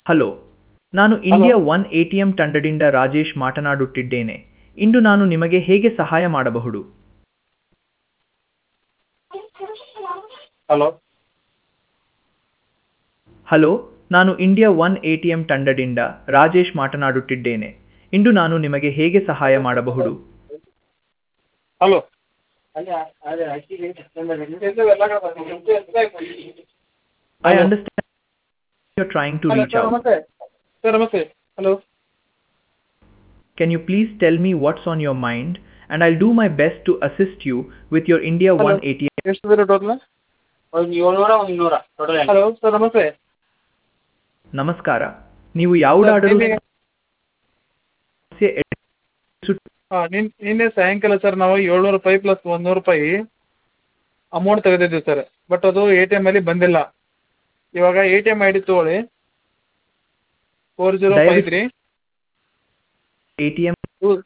Hello ನಾನು India one A T M ತಂಡದಿಂದ ರಾಜೇಶ್ ಮಾತನಾಡುತ್ತಿದ್ದೇನೆ ಇಂದು ನಾನು ನಿಮಗೆ ಹೇಗೆ ಸಹಾಯ ಮಾಡಬಹುದು ಹಲೋ ಹಲೋ ನಾನು India one A T M ತಂಡದಿಂದ ರಾಜೇಶ್ ಮಾತನಾಡುತ್ತಿದ್ದೇನೆ ಇಂದು ನಾನು ನಿಮಗೆ ಹೇಗೆ ಸಹಾಯ ಮಾಡಬಹುದು hello I understand you trying to reach out ನಮಸ್ತೆ ಸರ್ ನಮಸ್ತೆ hello Can you please tell me what's on your mind and I'll do my best to assist you with your India Hello. 1 ATM. ಎಷ್ಟು ಬೇರೆ total ಒಂದು ಏಳ್ನೂರ ಒಂದು ಇನ್ನೂರ total hello sir ನಮಸ್ತೆ ನಮಸ್ಕಾರ ನೀವು ಯಾವುದಾದರೂ ನಿನ್ನೆ- ಸಮಸ್ಯೆ ಎದುರಿಸುತ್ತಿ- ಹಾಂ ನಿನ್ ನಿನ್ನೆ ಸಾಯಂಕಾಲ ಸರ್ ನಾವು ಏಳ್ನೂರು ರೂಪಾಯಿ ಪ್ಲಸ್ ಒಂದೂರು ರೂಪಾಯಿ ಅಮೌಂಟ್ ತೆಗೆದಿದ್ದೀವಿ ಸರ್ ಬಟ್ ಅದು ಎ ಟಿ ಎಮ್ಮಲ್ಲಿ ಬಂದಿಲ್ಲ ಇವಾಗ A T M I D ತೊಗೊಳ್ಳಿ ಫೋರ್ ಜೀರೋ ಫೈವ್ ದಯವಿಟ್ಟು- ತ್ರೀ ATM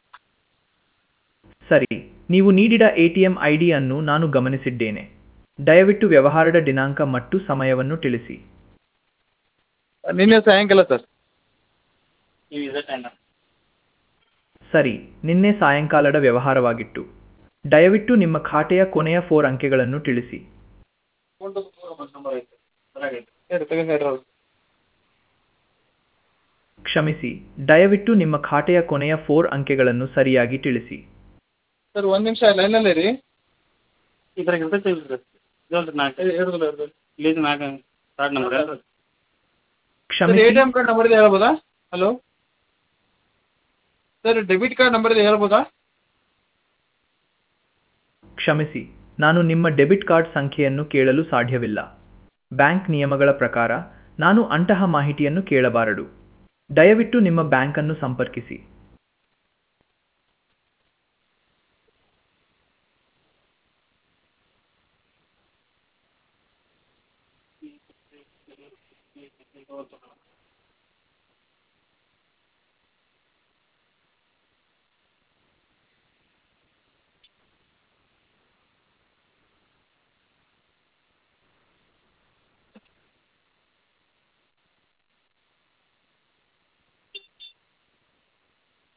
ಸರಿ ನೀವು ನೀಡಿದ ಎಟಿಎಂ ಐಡಿ ಅನ್ನು ನಾನು ಗಮನಿಸಿದ್ದೇನೆ ದಯವಿಟ್ಟು ವ್ಯವಹಾರದ ದಿನಾಂಕ ಮತ್ತು ಸಮಯವನ್ನು ತಿಳಿಸಿ ನಿನ್ನೆ ಸಾಯಂಕಾಲ ಸರ್ ನೀವು ಇದೇ ಟೈಮ್ ಸರಿ ನಿನ್ನೆ ಸಾಯಂಕಾಲದ ವ್ಯವಹಾರವಾಗಿತ್ತು ದಯವಿಟ್ಟು ನಿಮ್ಮ ಖಾತೆಯ ಕೊನೆಯ ಫೋರ್ ಅಂಕೆಗಳನ್ನು ತಿಳಿಸಿ ನಂಬರ್ ಐತೆ ಅದ್ರಾಗೈತೆ ಹೇಳಿ ತೆಗೆದು ಕ್ಷಮಿಸಿ ದಯವಿಟ್ಟು ನಿಮ್ಮ ಖಾತೆಯ ಕೊನೆಯ ಫೋರ್ ಅಂಕೆಗಳನ್ನು ಸರಿಯಾಗಿ ತಿಳಿಸಿ ಸರ್ ಒಂದು ನಿಮಿಷ ಲೈನಲ್ಲೇ ರೀ ಇದ್ರಾಗ ಇರ್ತೈತೆ ಇಲ್ರಿ ಇದೊಂದು ನಾಲ್ಕು ಹಿಡಿದಿಲ್ಲ ಹಿಡಿದಿಲ್ಲ ಇಲ್ಲಿಂದ ನಾಲ್ಕು ಕಾರ್ಡ್ ನಂಬರ್ ಸರ್ ಎ ಕ್ಷಮಿಸಿ ಟಿ ಎಮ್ ಕಾರ್ಡ್ ನಂಬರ್ ಇದೆ ಹೇಳ್ಬೋದಾ hello sir debit card number ಇದೆ ಹೇಳ್ಬೋದಾ ಕ್ಷಮಿಸಿ ನಾನು ನಿಮ್ಮ ಡೆಬಿಟ್ ಕಾರ್ಡ್ ಸಂಖ್ಯೆಯನ್ನು ಕೇಳಲು ಸಾಧ್ಯವಿಲ್ಲ ಬ್ಯಾಂಕ್ ನಿಯಮಗಳ ಪ್ರಕಾರ ನಾನು ಅಂತಹ ಮಾಹಿತಿಯನ್ನು ಕೇಳಬಾರದು ದಯವಿಟ್ಟು ನಿಮ್ಮ ಬ್ಯಾಂಕನ್ನು ಸಂಪರ್ಕಿಸಿ